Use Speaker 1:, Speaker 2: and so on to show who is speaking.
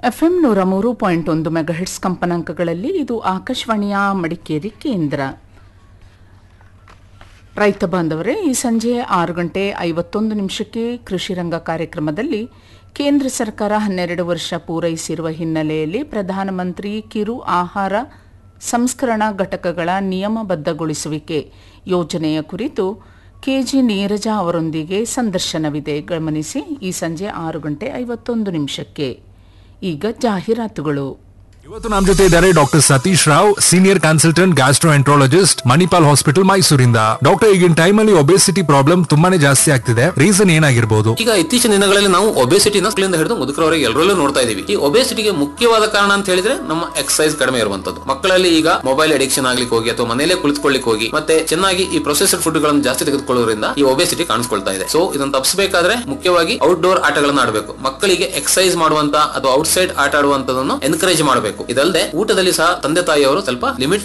Speaker 1: FM ನೂರ ಮೂರು point ಒಂದು ಮೆಗಾಹಿಟ್ಸ್ ಕಂಪನಾಂಕಗಳಲ್ಲಿ ಇದು ಆಕಾಶವಾಣಿಯ ಮಡಿಕೇರಿ ಕೇಂದ್ರ ರೈತ ಬಾಂಧವರೇ ಈ ಸಂಜೆ ಆರು ಗಂಟೆ ಐವತ್ತೊಂದು ನಿಮಿಷಕ್ಕೆ ಕೃಷಿ ರಂಗ ಕಾರ್ಯಕ್ರಮದಲ್ಲಿ ಕೇಂದ್ರ ಸರ್ಕಾರ ಹನ್ನೆರಡು ವರ್ಷ ಪೂರೈಸಿರುವ ಹಿನ್ನೆಲೆಯಲ್ಲಿ ಪ್ರಧಾನಮಂತ್ರಿ ಕಿರು ಆಹಾರ ಸಂಸ್ಕರಣಾ ಘಟಕಗಳ ನಿಯಮಬದ್ಧಗೊಳಿಸುವಿಕೆ ಯೋಜನೆಯ ಕುರಿತು ಕೆಜಿ ನೀರಜ ಅವರೊಂದಿಗೆ ಸಂದರ್ಶನವಿದೆ ಗಮನಿಸಿ ಈ ಸಂಜೆ ಆರು ಗಂಟೆ ಐವತ್ತೊಂದು ನಿಮಿಷಕ್ಕೆ ಈಗ ಜಾಹೀರಾತುಗಳು
Speaker 2: ಇವತ್ತು ನಮ್ಮ ಜೊತೆ ಇದ್ದಾರೆ doctor Satish Rao senior consultant gastroenterologist Manipal hospital ಮೈಸೂರಿಂದ ಡಾಕ್ಟರ್ ಈಗಿನ ಟೈಮ್ ಅಲ್ಲಿ ಒಬೆಸಿಟಿ ಪ್ರಾಬ್ಲಮ್ ತುಂಬಾನೇ ಜಾಸ್ತಿ ಆಗ್ತಿದೆ ರೀಸನ್ ಏನಾಗಿರ್ಬೋದು
Speaker 3: ಈಗ ಇತ್ತೀಚಿನ ದಿನಗಳಲ್ಲಿ ನಾವು ಒಬೆಸಿಟಿನ ಮಕ್ಕಳಿಂದ ಹಿಡಿದು ಮುದುಕರವರೆಗೆ ಎಲ್ಲರಲ್ಲೂ ನೋಡ್ತಾ ಇದೀವಿ ಈ ಒಬೆಸಿಟಿಗೆ ಮುಖ್ಯವಾದ ಕಾರಣ ಅಂತ ಹೇಳಿದ್ರೆ ನಮ್ಮ ಎಕ್ಸಸೈಸ್ ಕಡಿಮೆ ಇರುವಂತದ್ದು ಮಕ್ಕಳಲ್ಲಿ ಈಗ ಮೊಬೈಲ್ ಅಡಿಕ್ಷನ್ ಆಗ್ಲಿಕ್ಕೆ ಹೋಗಿ ಅಥವಾ ಮನೆಯಲ್ಲೇ ಕುಳಿತುಕೊಳ್ಳಿಕ್ಕೆ ಹೋಗಿ ಮತ್ತೆ ಚೆನ್ನಾಗಿ ಈ ಪ್ರೊಸೆಸರ್ ಫುಡ್ ಗಳನ್ನು ಜಾಸ್ತಿ ತೆಗೆದುಕೊಳ್ಳೋದ್ರಿಂದ ಈ ಒಬೆಸಿಟಿ ಕಾಣಿಸ್ಕೊಳ್ತಾ ಇದೆ ಸೊ ಇದನ್ನು ತಪ್ಪಿಸಬೇಕಾದ್ರೆ ಮುಖ್ಯವಾಗಿ ಔಟ್ಡೋರ್ ಆಟಗಳನ್ನ ಆಡಬೇಕು ಮಕ್ಕಳಿಗೆ ಎಕ್ಸಸೈಸ್ ಮಾಡುವಂತ ಅಥವಾ ಔಟ್ಸೈಡ್ ಆಟ ಆಡುವಂತದನ್ನು ಎನ್ಕರೇಜ್ ಮಾಡಬೇಕು ಇದಲ್ಲದೆ ಊಟದಲ್ಲಿ ಸಹ ತಂದೆ ತಾಯಿಯವರು ಸ್ವಲ್ಪ ಲಿಮಿಟ್